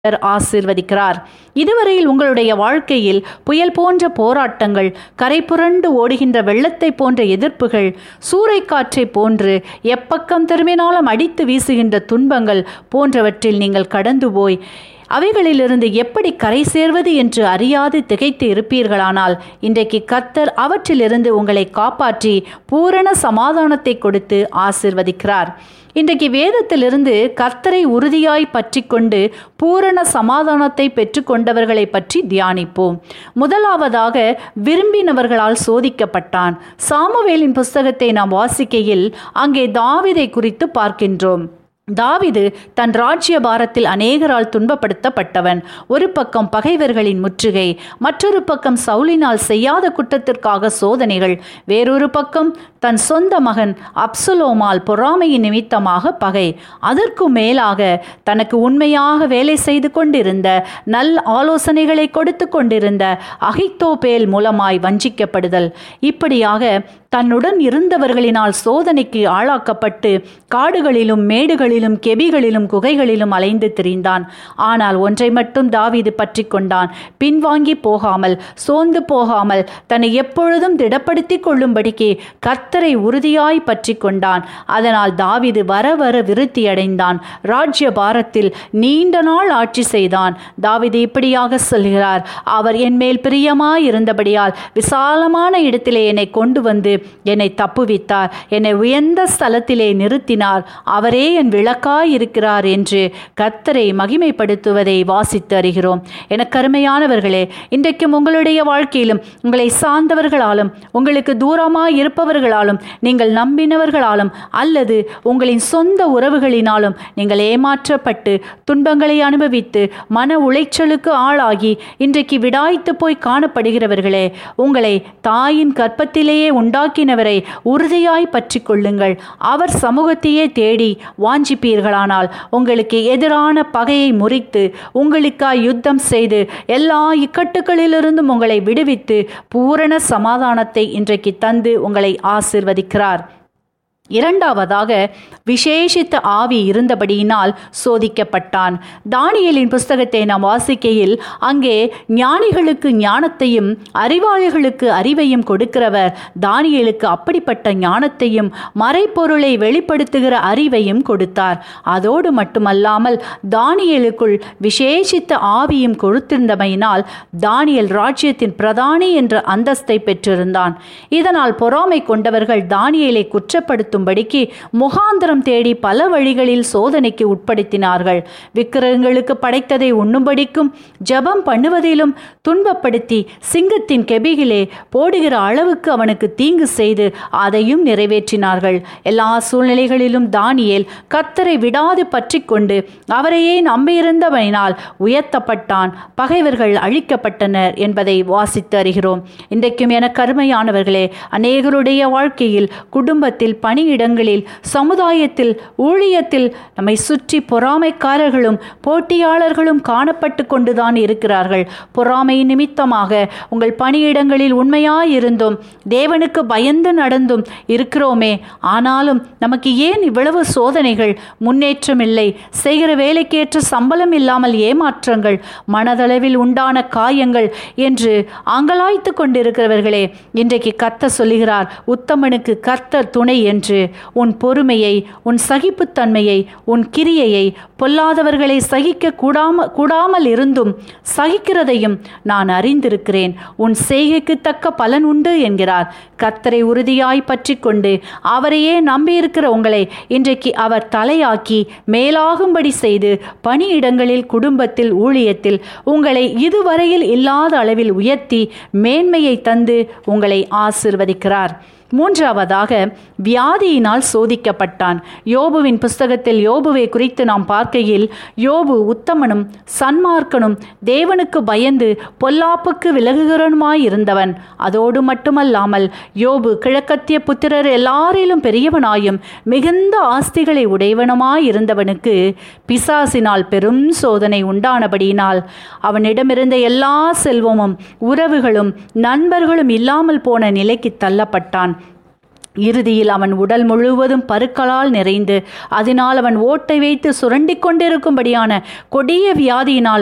கர்த்தர் ஆசீர்வதிக்கிறார் இதுவரையில் உங்களுடைய வாழ்க்கையில் புயல் போன்ற போராட்டங்கள் கரை புரண்டு ஓடுகின்ற வெள்ளத்தை போன்ற எதிர்ப்புகள் சூறைக்காற்றை போன்று எப்பக்கம் திரும்பினாலும் அடித்து வீசுகின்ற துன்பங்கள் போன்றவற்றில் நீங்கள் கடந்து போய் அவைகளிலிருந்து எப்படி கரை சேர்வது என்று அறியாது திகைத்து இருப்பீர்களானால் இன்றைக்கு கர்த்தர் அவற்றிலிருந்து உங்களை காப்பாற்றி பூரண சமாதானத்தை கொடுத்து ஆசிர்வதிக்கிறார் இன்றைக்கு வேதத்திலிருந்து கர்த்தரை உறுதியாய் பற்றி கொண்டு பூரண சமாதானத்தை பெற்றுக்கொண்டவர்களை பற்றி தியானிப்போம் முதலாவதாக விரும்பினவர்களால் சோதிக்கப்பட்டான் சாமுவேலின் புஸ்தகத்தை நாம் வாசிக்கையில் அங்கே தாவிதை குறித்து பார்க்கின்றோம் தாவிது தன் ராஜ்ய பாரத்தில் அநேகரால் துன்பப்படுத்தப்பட்டவன் ஒரு பக்கம் பகைவர்களின் முற்றுகை மற்றொரு பக்கம் சவுலினால் செய்யாத குற்றத்திற்காக சோதனைகள் வேறொரு பக்கம் தன் சொந்த மகன் அப்சுலோமால் பொறாமையின் நிமித்தமாக பகை அதற்கு மேலாக தனக்கு உண்மையாக வேலை செய்து கொண்டிருந்த நல் ஆலோசனைகளை கொடுத்து கொண்டிருந்த அகித்தோபேல் மூலமாய் வஞ்சிக்கப்படுதல் இப்படியாக தன்னுடன் இருந்தவர்களினால் சோதனைக்கு ஆளாக்கப்பட்டு காடுகளிலும் மேடுகளிலும் கெபிகளிலும் குகைகளிலும் அலைந்து திரிந்தான் ஆனால் ஒன்றை மட்டும் தாவீது பற்றி கொண்டான் பின்வாங்கி போகாமல் சோர்ந்து போகாமல் தன்னை எப்பொழுதும் திடப்படுத்தி கொள்ளும்படிக்கு கர்த்தரை உறுதியாய் பற்றி கொண்டான் அதனால் தாவீது வர வர விருத்தியடைந்தான் ராஜ்ய பாரத்தில் நீண்ட நாள் ஆட்சி செய்தான் தாவீது இப்படியாக சொல்கிறார் அவர் என் மேல் பிரியமாயிருந்தபடியால் விசாலமான இடத்திலே என்னை கொண்டு வந்து என்னை தப்புவித்தார் என்னை உயர்ந்த ஸ்தலத்திலே நிறுத்தினார் அவரே என் விளக்காய் இருக்கிறார் என்று கர்த்தரை மகிமைப்படுத்துவதை வாசித்து அறிகிறோம் எனக்கு அருமையானவர்களே இன்றைக்கும் உங்களுடைய வாழ்க்கையிலும் உங்களை சார்ந்தவர்களாலும் உங்களுக்கு தூரமாய் இருப்பவர்களாலும் நீங்கள் நம்பினவர்களாலும் அல்லது உங்களின் சொந்த உறவுகளினாலும் நீங்கள் ஏமாற்றப்பட்டு துன்பங்களை அனுபவித்து மன உளைச்சலுக்கு ஆளாகி இன்றைக்கு விடாய்த்து போய் காணப்படுகிறவர்களே உங்களை தாயின் கற்பத்திலேயே உண்டாக்கினவரை உறுதியாய் பற்றி கொள்ளுங்கள் அவர் சமூகத்தையே தேடி வாஞ்சிப்பீர்களானால் உங்களுக்கு எதிரான பகையை முறித்து உங்களுக்காய் யுத்தம் செய்து எல்லா இக்கட்டுகளிலிருந்தும் உங்களை விடுவித்து பூரண சமாதானத்தை இன்றைக்கு தந்து உங்களை ஆசிர்வதிக்கிறார் இரண்டாவதாக விசேஷித்த ஆவி இருந்தபடியினால் சோதிக்கப்பட்டான் தானியலின் புஸ்தகத்தை நாம் வாசிக்கையில் அங்கே ஞானிகளுக்கு ஞானத்தையும் அறிவாளிகளுக்கு அறிவையும் கொடுக்கிறவர் தானியலுக்கு அப்படிப்பட்ட ஞானத்தையும் மறைப்பொருளை வெளிப்படுத்துகிற அறிவையும் கொடுத்தார் அதோடு மட்டுமல்லாமல் தானியலுக்குள் விசேஷித்த ஆவியும் கொடுத்திருந்தமையினால் தானியல் ராஜ்யத்தின் பிரதானி என்ற அந்தஸ்தை பெற்றிருந்தான் இதனால் பொறாமை கொண்டவர்கள் தானியலை குற்றப்படுத்தும் இருக்கும்படிக்கு முகாந்திரம் தேடி பல வழிகளில் சோதனைக்கு உட்படுத்தினார்கள் விக்கிரகங்களுக்கு படைத்ததை உண்ணும்படிக்கும் ஜபம் பண்ணுவதிலும் துன்பப்படுத்தி சிங்கத்தின் கெபிகிலே போடுகிற அளவுக்கு அவனுக்கு தீங்கு செய்து அதையும் நிறைவேற்றினார்கள் எல்லா சூழ்நிலைகளிலும் தானியேல் கத்தரை விடாது பற்றி கொண்டு அவரையே நம்பியிருந்தவனால் உயர்த்தப்பட்டான் பகைவர்கள் அழிக்கப்பட்டனர் என்பதை வாசித்து அறிகிறோம் இன்றைக்கும் என கருமையானவர்களே அநேகருடைய வாழ்க்கையில் குடும்பத்தில் பணி இடங்களில் சமுதாயத்தில் ஊழியத்தில் நம்மை சுற்றி பொறாமைக்காரர்களும் போட்டியாளர்களும் காணப்பட்டு கொண்டுதான் இருக்கிறார்கள் பொறாமை நிமித்தமாக உங்கள் பணியிடங்களில் உண்மையாயிருந்தும் தேவனுக்கு பயந்து நடந்தும் இருக்கிறோமே ஆனாலும் நமக்கு ஏன் இவ்வளவு சோதனைகள் முன்னேற்றம் இல்லை செய்கிற வேலைக்கேற்ற சம்பளம் இல்லாமல் ஏமாற்றங்கள் மனதளவில் உண்டான காயங்கள் என்று அங்கலாய்த்து கொண்டிருக்கிறவர்களே இன்றைக்கு கத்த சொல்லுகிறார் உத்தமனுக்கு கர்த்தர் துணை என்று உன் பொறுமையை உன் சகிப்புத்தன்மையை உன் கிரியையை பொல்லாதவர்களை சகிக்க கூடாம கூடாமல் இருந்தும் சகிக்கிறதையும் நான் அறிந்திருக்கிறேன் உன் செய்கைக்கு தக்க பலன் உண்டு என்கிறார் கர்த்தரை உறுதியாய் பற்றி கொண்டு அவரையே நம்பியிருக்கிற உங்களை இன்றைக்கு அவர் தலையாக்கி மேலாகும்படி செய்து பணியிடங்களில் குடும்பத்தில் ஊழியத்தில் உங்களை இதுவரையில் இல்லாத அளவில் உயர்த்தி மேன்மையை தந்து உங்களை ஆசிர்வதிக்கிறார் மூன்றாவதாக வியாதியினால் சோதிக்கப்பட்டான் யோபுவின் புஸ்தகத்தில் யோபுவை குறித்து நாம் பார்க்கையில் யோபு உத்தமனும் சன்மார்க்கனும் தேவனுக்கு பயந்து பொல்லாப்புக்கு விலகுகிறனுமாய் இருந்தவன் அதோடு மட்டுமல்லாமல் யோபு கிழக்கத்திய புத்திரர் எல்லாரிலும் பெரியவனாயும் மிகுந்த ஆஸ்திகளை உடையவனுமாய் இருந்தவனுக்கு பிசாசினால் பெரும் சோதனை உண்டானபடியினால் அவனிடமிருந்த எல்லா செல்வமும் உறவுகளும் நண்பர்களும் இல்லாமல் போன நிலைக்கு தள்ளப்பட்டான் இறுதியில் அவன் உடல் முழுவதும் பருக்களால் நிறைந்து அதனால் அவன் ஓட்டை வைத்து சுரண்டிக் கொண்டிருக்கும்படியான கொடிய வியாதியினால்